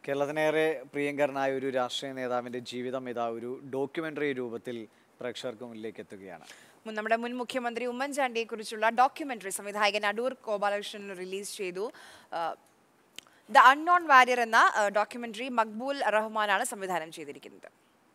കേരളത്തിനേറെ പ്രിയങ്കരനായ ഒരു രാഷ്ട്രീയ നേതാവിൻ്റെ ജീവിതം ഇതാ ഒരു ഡോക്യുമെൻ്ററി രൂപത്തിൽ പ്രേക്ഷകർക്ക് മുന്നിലേക്ക് എത്തുകയാണ് മുൻ- നമ്മുടെ മുൻ മുഖ്യമന്ത്രി ഉമ്മൻചാണ്ടിയെ കുറിച്ചുള്ള ഡോക്യുമെന്ററി സംവിധായകൻ അടൂർ ഗോപാലകൃഷ്ണൻ റിലീസ് ചെയ്തു ദ അൺനോൺ വാരിയർ എന്ന ഡോക്യുമെന്ററി മക്ബൂൽ റഹ്മാനാണ് സംവിധാനം ചെയ്തിരിക്കുന്നത്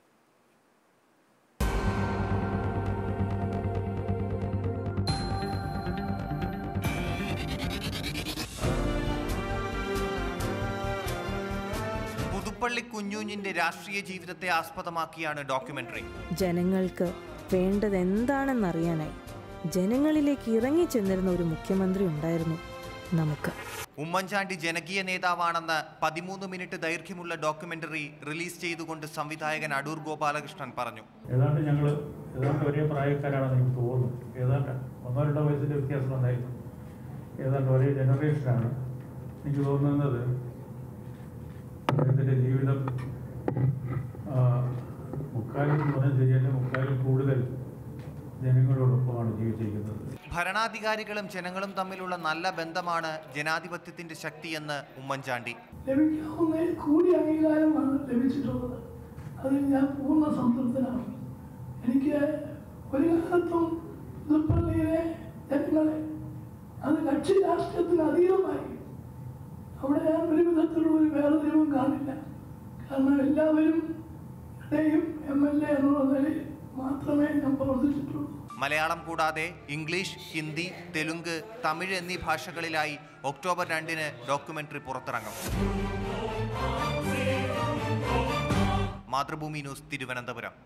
പുതുപ്പള്ളി കുഞ്ഞുഞ്ഞിന്റെ രാഷ്ട്രീയ ജീവിതത്തെ ആസ്പദമാക്കിയാണ് ഡോക്യുമെന്ററി ജനങ്ങൾക്ക് വേണ്ടത് എന്താണെന്നറിയാനായി ജനങ്ങളിലേക്ക് ഇറങ്ങി ചെന്നിരുന്ന ഒരു മുഖ്യമന്ത്രി ഉണ്ടായിരുന്നു നമുക്ക് ഉമ്മൻചാണ്ടി ജനകീയ നേതാവാണെന്ന് പതിമൂന്ന് മിനിറ്റ് ദൈർഘ്യമുള്ള ഡോക്യുമെന്ററി റിലീസ് ചെയ്തുകൊണ്ട് സംവിധായകൻ അടൂർ ഗോപാലകൃഷ്ണൻ പറഞ്ഞു ഏതാണ്ട് ഞങ്ങൾ ഏതാണ്ട് ഒരേ പ്രായക്കാരാണെന്ന് എനിക്ക് തോന്നുന്നു ഏതാണ്ട് ഒന്നോ രണ്ടോ വയസ്സിൻ്റെ വ്യത്യാസം ഉണ്ടായിരുന്നു ഏതാണ്ട് ഒരേ ജനറേഷനാണ് എനിക്ക് തോന്നുന്നത് അദ്ദേഹത്തിൻ്റെ ജീവിതം ആ, മുക്കാലും എന്ന് പറഞ്ഞാൽ ശരിയല്ല മുക്കാലും കൂടുതൽ ജനങ്ങളോടൊപ്പമാണ് ജീവിച്ചിരിക്കുന്നത് ഭരണാധികാരികളും ജനങ്ങളും തമ്മിലുള്ള നല്ല ബന്ധമാണ് ജനാധിപത്യത്തിന്റെ ശക്തിയെന്ന് ഉമ്മൻചാണ്ടി ലഭിക്കാവുന്ന കൂടിയ അംഗീകാരമാണ് ലഭിച്ചിട്ടുള്ളത് അതിൽ ഞാൻ പൂർണ്ണ സംതൃപ്തനാണ് എനിക്ക് ഒരു കാലത്തും പുതുപ്പള്ളിയിലെ ജനങ്ങളെ അത് കക്ഷി രാഷ്ട്രീയത്തിന് അതീതമായി അവിടെ ഞാൻ ഒരു വിധത്തിലുള്ള ഒരു വേർതിരിവും കാണില്ല കാരണം എല്ലാവരും ഇടയും എം എൽ എ എന്നുള്ള നിലയിൽ മാത്രമേ ഞാൻ പ്രവർത്തിച്ചിട്ടുള്ളൂ മലയാളം കൂടാതെ ഇംഗ്ലീഷ് ഹിന്ദി തെലുങ്ക് തമിഴ് എന്നീ ഭാഷകളിലായി ഒക്ടോബർ രണ്ടിന് ഡോക്യുമെന്ററി പുറത്തിറങ്ങും മാതൃഭൂമി ന്യൂസ് തിരുവനന്തപുരം